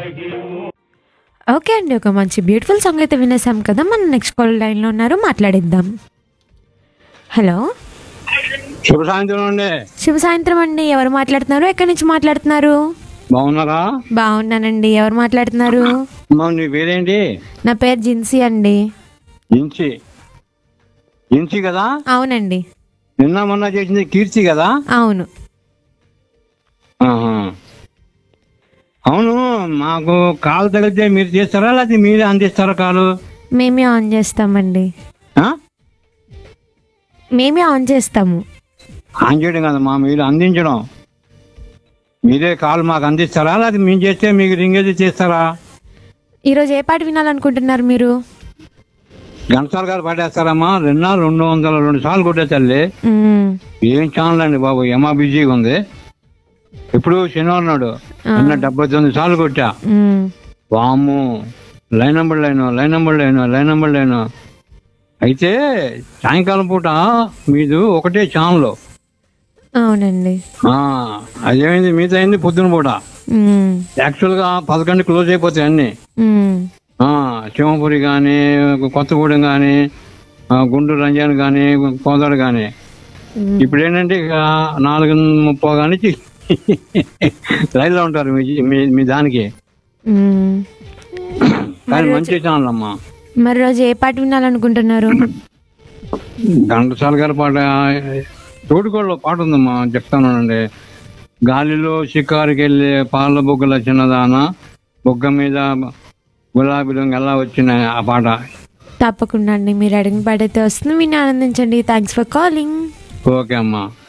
Okay అండి ఒక మంచి బ్యూటిఫుల్ సాంగ్ అయితే వినేసాం కదా మనం నెక్స్ట్ కాల్ లైన్లో ఉన్నారు మాట్లాడిద్దాం హలో శుభ సాయంత్రం అండి శుభ సాయంత్రం అండి ఎవరు మాట్లాడుతున్నారు ఎక్కడి నుంచి మాట్లాడుతున్నారు బాగున్నారా బాగున్నానండి ఎవరు మాట్లాడుతున్నారు అమ్మా నీ పేరేంటి నా పేరు జిన్సీ అండి ఇంచి ఇంచి కదా అవునండి నిన్న మొన్న చేసింది కీర్తి కదా అవును ఆహా. అవును మాకు కాలు తగిలితే మీరు చేస్తారా లేకపోతే మీరే అందిస్తారా కాలు మేమే ఆన్ చేస్తామండి ఆ? మేమే ఆన్ చేస్తాము ఆన్ చేయడం కదమ్మా మీరు అందించడం మీరే కాలు మాకు అందిస్తారా లేకపోతే మేము చేస్తే మీకు రింగేది చేస్తారా ఈరోజు ఏ పాట వినాలనుకుంటున్నారు మీరు ఘంటసాల గారు పడేస్తారమ్మా రెండు రెండు వందల రెండు సార్లు కొట్టే తల్లి మ్మ్. ఏం ఛానల్ అండి బాబు ఏమా బిజీగా ఉంది ఇప్పుడు శనివారం నాడు నిన్న డెబ్బై తొమ్మిది సార్లు కొట్టా మ్మ్. వాము line number line line number line line number line అయితే సాయంకాలం పూట మీది ఒకటే ఛానల్ అవునండి అదేమైంది మిగతా అయింది పొద్దున పూట మ్మ్. యాక్చువల్గా పదకొండు క్లోజ్ అయిపోతాయి అన్ని మ్మ్. ఆ, శివపురి కానీ కొత్తగూడెం కానీ గుంటూరు రంజాన్ కానీ కోదాడు కానీ మ్మ్. ఇప్పుడు ఏంటంటే ఇక నాలుగు ముప్పై కానీ లైన్లో ఉంటారు మీ మీ- మీ దానికి మ్మ్. కానీ మంచి ఛానల్ అమ్మా మరి రోజు ఏ పాట వినాలనుకుంటున్నారు ఘంటసాల గారి పాట తోటికోళ్ళలో పాట ఉందమ్మా చెప్తానండి గాలిలో షికారుకి వెళ్ళే పాల బొగ్గల చిన్నదాన బొగ్గ మీద గులాబీ రంగు ఎలా వచ్చిన ఆ పాట తప్పకుండా అండి మీరు అడిగిన పాట అయితే వస్తుంది విని ఆనందించండి థ్యాంక్స్ ఫర్ కాలింగ్ ఓకే అమ్మా